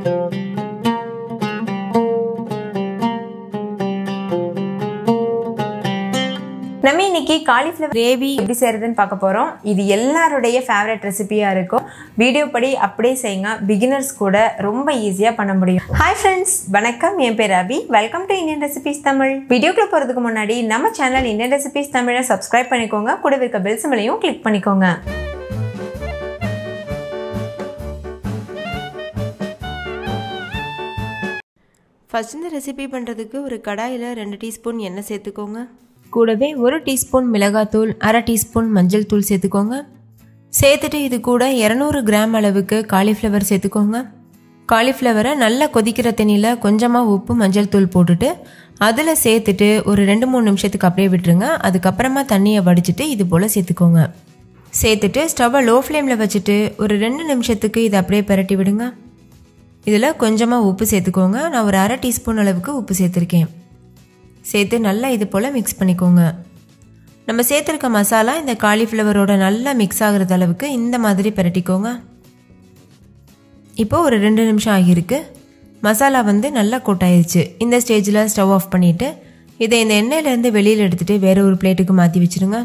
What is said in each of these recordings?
நம்ம இன்னைக்கு cauliflower gravy எப்படி செய்யறதுன்னு பார்க்க போறோம் இது எல்லாருடைய ஃபேவரட் ரெசிபியா இருக்கும் வீடியோ படி அப்படியே செய்யுங்க பிகினர்ஸ் கூட ரொம்ப ஈஸியா பண்ண முடியும் ஹாய் ஃப்ரெண்ட்ஸ் வணக்கம் என் பேர் Abhi welcome to Indian recipes Tamil வீடியோக்குள்ள போறதுக்கு முன்னாடி நம்ம சேனல் இந்தியன் ரெசிபிஸ் தமிழை சப்ஸ்கிரைப் பண்ணிக்கோங்க கூட இருக்க பெல் சிம்பிளையும் கிளிக் பண்ணிக்கோங்க ஃபஸ்ட் இந்த ரெசிபி பண்ணுறதுக்கு ஒரு கடாயில் ரெண்டு டீஸ்பூன் எண்ணெய் சேர்த்துக்கோங்க கூடவே ஒரு டீஸ்பூன் மிளகாத்தூள் அரை டீஸ்பூன் மஞ்சள் தூள் சேர்த்துக்கோங்க சேர்த்துட்டு இது கூட இரநூறு கிராம் அளவுக்கு காலிஃப்ளவர் சேர்த்துக்கோங்க காலிஃப்ளவரை நல்லா கொதிக்கிற தண்ணியில் கொஞ்சமாக உப்பு மஞ்சள் தூள் போட்டுட்டு அதில் சேர்த்துட்டு ஒரு ரெண்டு மூணு நிமிஷத்துக்கு அப்படியே விட்டுருங்க அதுக்கப்புறமா தண்ணியை வடிச்சிட்டு இது போல் சேர்த்துக்கோங்க சேர்த்துட்டு ஸ்டவ்வை லோ ஃப்ளேமில் வச்சுட்டு ஒரு ரெண்டு நிமிஷத்துக்கு இதை அப்படியே பிரட்டி விடுங்க இதில் கொஞ்சமாக உப்பு சேர்த்துக்கோங்க நான் ஒரு அரை டீஸ்பூன் அளவுக்கு உப்பு சேர்த்துருக்கேன் சேர்த்து நல்லா இது போல் மிக்ஸ் பண்ணிக்கோங்க நம்ம சேர்த்துருக்க மசாலா இந்த காலிஃப்ளவரோட நல்லா மிக்ஸ் ஆகுறது அளவுக்கு இந்த மாதிரி பிரட்டிக்கோங்க இப்போ ஒரு ரெண்டு நிமிஷம் ஆகியிருக்கு மசாலா வந்து நல்லா கொட்டாயிருச்சு இந்த ஸ்டேஜில் ஸ்டவ் ஆஃப் பண்ணிவிட்டு இதை இந்த எண்ணெயிலேருந்து வெளியில் எடுத்துகிட்டு வேறு ஒரு பிளேட்டுக்கு மாற்றி வச்சுருங்க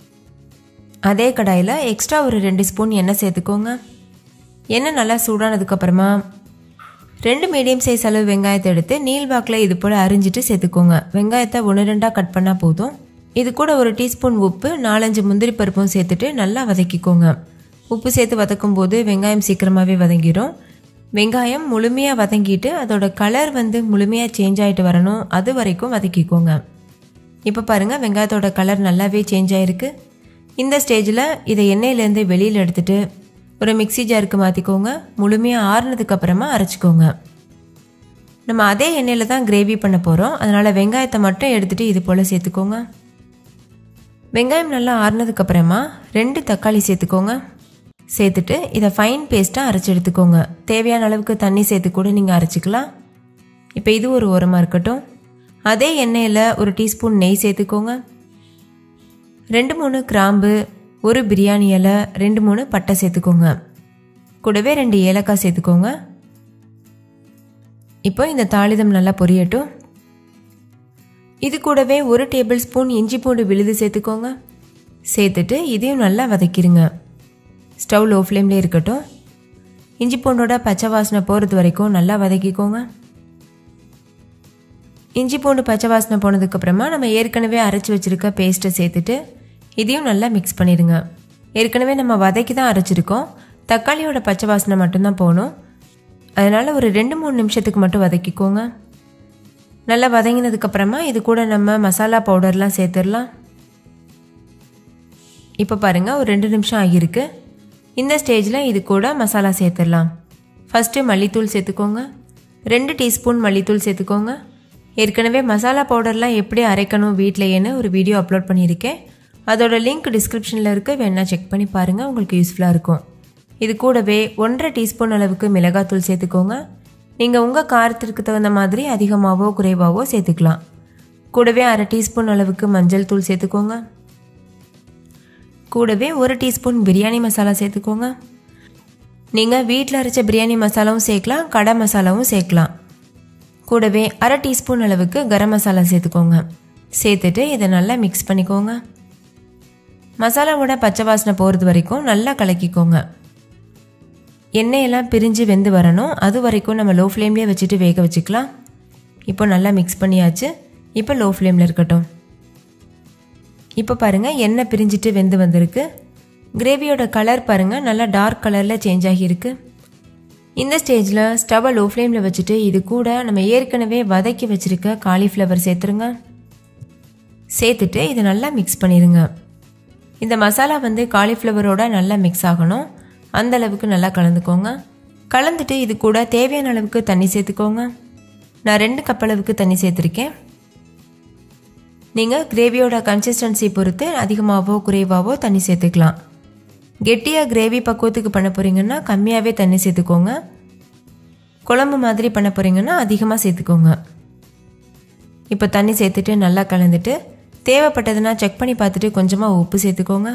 அதே கடாயில் எக்ஸ்ட்ரா ஒரு ரெண்டு ஸ்பூன் எண்ணெய் சேர்த்துக்கோங்க எண்ணெய் நல்லா சூடானதுக்கப்புறமா ரெண்டு மீடியம் சைஸ் அளவு வெங்காயத்தை எடுத்து நீள்வாக்கில் இது போல் அரிஞ்சிட்டு சேர்த்துக்கோங்க வெங்காயத்தை ஒன்று ரெண்டாக கட் பண்ணால் போதும் இது கூட ஒரு டீஸ்பூன் உப்பு நாலஞ்சு முந்திரி பருப்பும் சேர்த்துட்டு நல்லா வதக்கிக்கோங்க உப்பு சேர்த்து வதக்கும் போது வெங்காயம் சீக்கிரமாகவே வதங்கிடும் வெங்காயம் முழுமையாக வதங்கிட்டு அதோட கலர் வந்து முழுமையாக சேஞ்ச் ஆகிட்டு வரணும் அது வரைக்கும் வதக்கிக்கோங்க இப்போ பாருங்கள் வெங்காயத்தோட கலர் நல்லாவே சேஞ்ச் ஆகிருக்கு இந்த ஸ்டேஜில் இதை எண்ணெயிலேருந்து வெளியில் எடுத்துட்டு ஒரு மிக்சி ஜாருக்கு மாற்றிக்கோங்க முழுமையாக ஆறுனதுக்கு அப்புறமா அரைச்சிக்கோங்க நம்ம அதே எண்ணெயில் தான் கிரேவி பண்ண போகிறோம் அதனால் வெங்காயத்தை மட்டும் எடுத்துகிட்டு இது போல் சேர்த்துக்கோங்க வெங்காயம் நல்லா ஆறுனதுக்கப்புறமா ரெண்டு தக்காளி சேர்த்துக்கோங்க சேர்த்துட்டு இதை ஃபைன் பேஸ்ட்டாக அரைச்சி எடுத்துக்கோங்க தேவையான அளவுக்கு தண்ணி சேர்த்து கூட நீங்கள் அரைச்சிக்கலாம் இப்போ இது ஒரு ஓரமாக இருக்கட்டும் அதே எண்ணெயில் ஒரு டீஸ்பூன் நெய் சேர்த்துக்கோங்க ரெண்டு மூணு கிராம்பு ஒரு பிரியாணி இலை ரெண்டு மூணு பட்டை சேர்த்துக்கோங்க கூடவே ரெண்டு ஏலக்காய் சேர்த்துக்கோங்க இப்போ இந்த தாளிதம் நல்லா பொரியட்டும் இது கூடவே ஒரு டேபிள் ஸ்பூன் இஞ்சி பூண்டு விழுது சேர்த்துக்கோங்க சேர்த்துட்டு இதையும் நல்லா வதக்கிடுங்க ஸ்டவ் லோ ஃப்ளேம்லேயே இருக்கட்டும் இஞ்சி பூண்டோட பச்சை வாசனை போகிறது வரைக்கும் நல்லா வதக்கிக்கோங்க இஞ்சி பூண்டு பச்சை வாசனை போனதுக்கப்புறமா நம்ம ஏற்கனவே அரைச்சி வச்சுருக்க பேஸ்ட்டை சேர்த்துட்டு இதையும் நல்லா மிக்ஸ் பண்ணிடுங்க ஏற்கனவே நம்ம வதக்கி தான் அரைச்சிருக்கோம் தக்காளியோட பச்சை வாசனை மட்டும்தான் போகணும் அதனால் ஒரு ரெண்டு மூணு நிமிஷத்துக்கு மட்டும் வதக்கிக்கோங்க நல்லா வதங்கினதுக்கப்புறமா இது கூட நம்ம மசாலா பவுடர்லாம் சேர்த்துடலாம் இப்போ பாருங்கள் ஒரு ரெண்டு நிமிஷம் ஆகியிருக்கு இந்த ஸ்டேஜில் இது கூட மசாலா சேர்த்துடலாம் ஃபஸ்ட்டு மல்லித்தூள் சேர்த்துக்கோங்க ரெண்டு டீஸ்பூன் மல்லித்தூள் சேர்த்துக்கோங்க ஏற்கனவே மசாலா பவுடர்லாம் எப்படி அரைக்கணும் வீட்டிலையேன்னு ஒரு வீடியோ அப்லோட் பண்ணியிருக்கேன் அதோட லிங்க் டிஸ்கிரிப்ஷனில் இருக்க வேணா செக் பண்ணி பாருங்கள் உங்களுக்கு யூஸ்ஃபுல்லாக இருக்கும் இது கூடவே ஒன்றரை டீஸ்பூன் அளவுக்கு மிளகாத்தூள் சேர்த்துக்கோங்க நீங்கள் உங்கள் காரத்திற்கு தகுந்த மாதிரி அதிகமாகவோ குறைவாகவோ சேர்த்துக்கலாம் கூடவே அரை டீஸ்பூன் அளவுக்கு மஞ்சள் தூள் சேர்த்துக்கோங்க கூடவே ஒரு டீஸ்பூன் பிரியாணி மசாலா சேர்த்துக்கோங்க நீங்கள் வீட்டில் அரைச்ச பிரியாணி மசாலாவும் சேர்க்கலாம் கடை மசாலாவும் சேர்க்கலாம் கூடவே அரை டீஸ்பூன் அளவுக்கு கரம் மசாலா சேர்த்துக்கோங்க சேர்த்துட்டு இதை நல்லா மிக்ஸ் பண்ணிக்கோங்க மசாலாவோட பச்சை வாசனை போகிறது வரைக்கும் நல்லா கலக்கிக்கோங்க எண்ணெயெல்லாம் பிரிஞ்சு வெந்து வரணும் அது வரைக்கும் நம்ம லோ ஃப்ளேம்லேயே வச்சுட்டு வேக வச்சுக்கலாம் இப்போ நல்லா மிக்ஸ் பண்ணியாச்சு இப்போ லோ ஃப்ளேமில் இருக்கட்டும் இப்போ பாருங்கள் எண்ணெய் பிரிஞ்சிட்டு வெந்து வந்திருக்கு கிரேவியோட கலர் பாருங்கள் நல்லா டார்க் கலரில் சேஞ்ச் ஆகியிருக்கு இந்த ஸ்டேஜில் ஸ்டவ்வை லோ ஃப்ளேமில் வச்சுட்டு இது கூட நம்ம ஏற்கனவே வதக்கி வச்சுருக்க காலிஃப்ளவர் சேர்த்துருங்க சேர்த்துட்டு இதை நல்லா மிக்ஸ் பண்ணிடுங்க இந்த மசாலா வந்து காலிஃப்ளவரோட நல்லா மிக்ஸ் ஆகணும் அந்த அளவுக்கு நல்லா கலந்துக்கோங்க கலந்துட்டு இது கூட தேவையான அளவுக்கு தண்ணி சேர்த்துக்கோங்க நான் ரெண்டு கப் அளவுக்கு தண்ணி சேர்த்துருக்கேன் நீங்கள் கிரேவியோட கன்சிஸ்டன்சி பொறுத்து அதிகமாகவோ குறைவாகவோ தண்ணி சேர்த்துக்கலாம் கெட்டியாக கிரேவி பக்குவத்துக்கு பண்ண போகிறீங்கன்னா கம்மியாகவே தண்ணி சேர்த்துக்கோங்க குழம்பு மாதிரி பண்ண போகிறீங்கன்னா அதிகமாக சேர்த்துக்கோங்க இப்போ தண்ணி சேர்த்துட்டு நல்லா கலந்துட்டு தேவைப்பட்டதுன்னா செக் பண்ணி பார்த்துட்டு கொஞ்சமாக உப்பு சேர்த்துக்கோங்க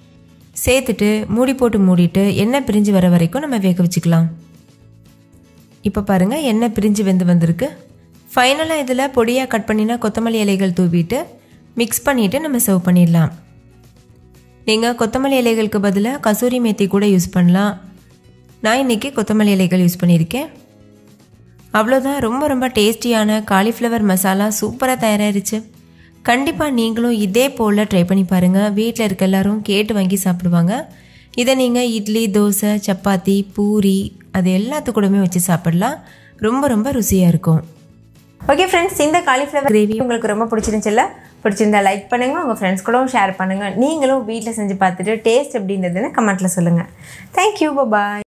சேர்த்துட்டு மூடி போட்டு மூடிட்டு எண்ணெய் பிரிஞ்சு வர வரைக்கும் நம்ம வேக வச்சுக்கலாம் இப்போ பாருங்கள் எண்ணெய் பிரிஞ்சு வெந்து வந்திருக்கு ஃபைனலாக இதில் பொடியாக கட் பண்ணினா கொத்தமல்லி இலைகள் தூவிட்டு மிக்ஸ் பண்ணிவிட்டு நம்ம சர்வ் பண்ணிடலாம் நீங்கள் கொத்தமல்லி இலைகளுக்கு பதிலாக கசூரி மேத்தி கூட யூஸ் பண்ணலாம் நான் இன்றைக்கி கொத்தமல்லி இலைகள் யூஸ் பண்ணியிருக்கேன் அவ்வளோதான் ரொம்ப ரொம்ப டேஸ்டியான காலிஃப்ளவர் மசாலா சூப்பராக தயாராகிருச்சு கண்டிப்பாக நீங்களும் இதே போல் ட்ரை பண்ணி பாருங்கள் வீட்டில் இருக்க எல்லாரும் கேட்டு வாங்கி சாப்பிடுவாங்க இதை நீங்கள் இட்லி தோசை சப்பாத்தி பூரி அது எல்லாத்து கூடமே வச்சு சாப்பிடலாம் ரொம்ப ரொம்ப ருசியாக இருக்கும் ஓகே ஃப்ரெண்ட்ஸ் இந்த காலிஃப்ளவர் கிரேவி உங்களுக்கு ரொம்ப பிடிச்சிருந்துச்சுல்ல பிடிச்சிருந்தா லைக் பண்ணுங்க உங்கள் ஃப்ரெண்ட்ஸ் கூடவும் ஷேர் பண்ணுங்கள் நீங்களும் வீட்டில் செஞ்சு பார்த்துட்டு டேஸ்ட் எப்படின்றதுன்னு கமெண்ட்டில் சொல்லுங்கள் தேங்க்யூ பாய்